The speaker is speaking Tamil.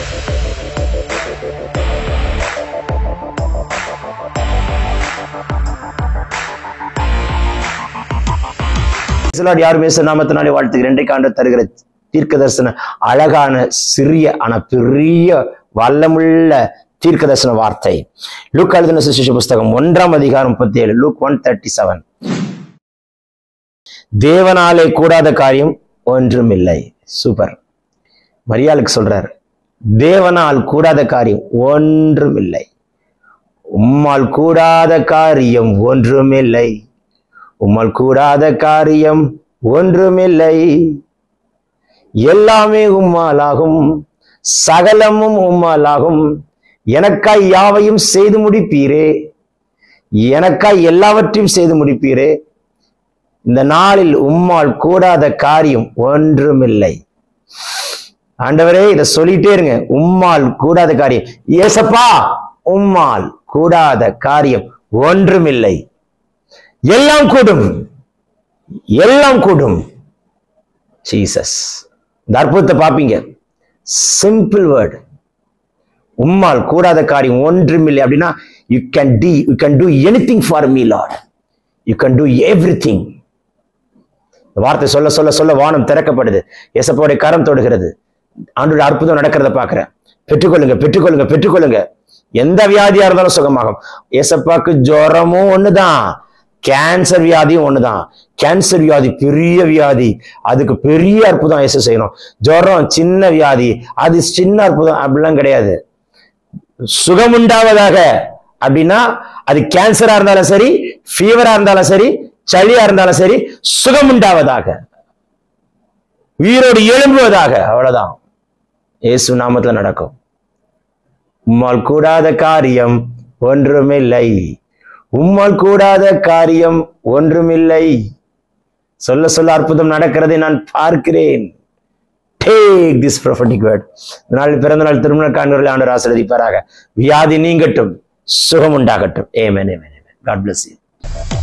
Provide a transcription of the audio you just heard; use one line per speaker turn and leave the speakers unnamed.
சிலாட் யார் பேச நாமத்தினாலே வாழ்த்துக்கிறேன் இன்றைக்கு ஆண்டு தருகிற தீர்க்க தரிசன அழகான சிறிய ஆனா பெரிய வல்லமுள்ள தீர்க்க தரிசன வார்த்தை லூக் எழுதின சுவிசேஷ புஸ்தகம் ஒன்றாம் அதிகாரம் முப்பத்தி ஏழு லூக் ஒன் தேர்ட்டி செவன் தேவனாலே கூடாத காரியம் ஒன்றுமில்லை சூப்பர் மரியாளுக்கு சொல்றார் தேவனால் கூடாத காரியம் ஒன்றுமில்லை உம்மால் கூடாத காரியம் ஒன்றுமில்லை உம்மால் கூடாத காரியம் ஒன்றுமில்லை எல்லாமே உம்மாலாகும் சகலமும் உம்மாலாகும் எனக்காய் யாவையும் செய்து முடிப்பீரே எனக்காய் எல்லாவற்றையும் செய்து முடிப்பீரே இந்த நாளில் உம்மால் கூடாத காரியம் ஒன்றுமில்லை ஆண்டவரே இதை சொல்லிட்டே இருங்க உம்மால் கூடாத காரியம் ஏசப்பா உம்மால் கூடாத காரியம் ஒன்றுமில்லை எல்லாம் கூடும் எல்லாம் கூடும் ஜீசஸ் இந்த அற்புதத்தை பார்ப்பீங்க சிம்பிள் வேர்டு உம்மால் கூடாத காரியம் ஒன்றுமில்லை அப்படின்னா யூ கேன் டி you can do anything for me lord you can do everything வார்த்தை சொல்ல சொல்ல சொல்ல வானம் திறக்கப்படுது எசப்போடைய கரம் தொடுகிறது ஆண்டோட அற்புதம் நடக்கிறத பார்க்கிறேன் பெற்றுக்கொள்ளுங்க பெற்றுக்கொள்ளுங்க பெற்றுக்கொள்ளுங்க எந்த வியாதியா இருந்தாலும் சுகமாகும் ஏசப்பாக்கு ஜுரமும் ஒண்ணுதான் கேன்சர் வியாதியும் ஒண்ணுதான் கேன்சர் வியாதி பெரிய வியாதி அதுக்கு பெரிய அற்புதம் ஏசு செய்யணும் ஜுரம் சின்ன வியாதி அது சின்ன அற்புதம் அப்படிலாம் கிடையாது சுகம் உண்டாவதாக அப்படின்னா அது கேன்சரா இருந்தாலும் சரி ஃபீவரா இருந்தாலும் சரி சளியா இருந்தாலும் சரி சுகம் உண்டாவதாக உயிரோடு எழும்புவதாக அவ்வளவுதான் இயேசு நாமத்துல நடக்கும் உம்மால் கூடாத காரியம் ஒன்றுமில்லை உம்மால் கூடாத காரியம் ஒன்றுமில்லை சொல்ல சொல்ல அற்புதம் நடக்கிறதை நான் பார்க்கிறேன் டேக் திஸ் ப்ரொஃபட்டிக் வேர்ட் நாள் பிறந்த நாள் திருமண காண்பர்கள் ஆண்டவர் ஆசிர்வதிப்பாராக வியாதி நீங்கட்டும் சுகம் உண்டாகட்டும் ஏமேன் ஏமேன் காட் பிளஸ் யூ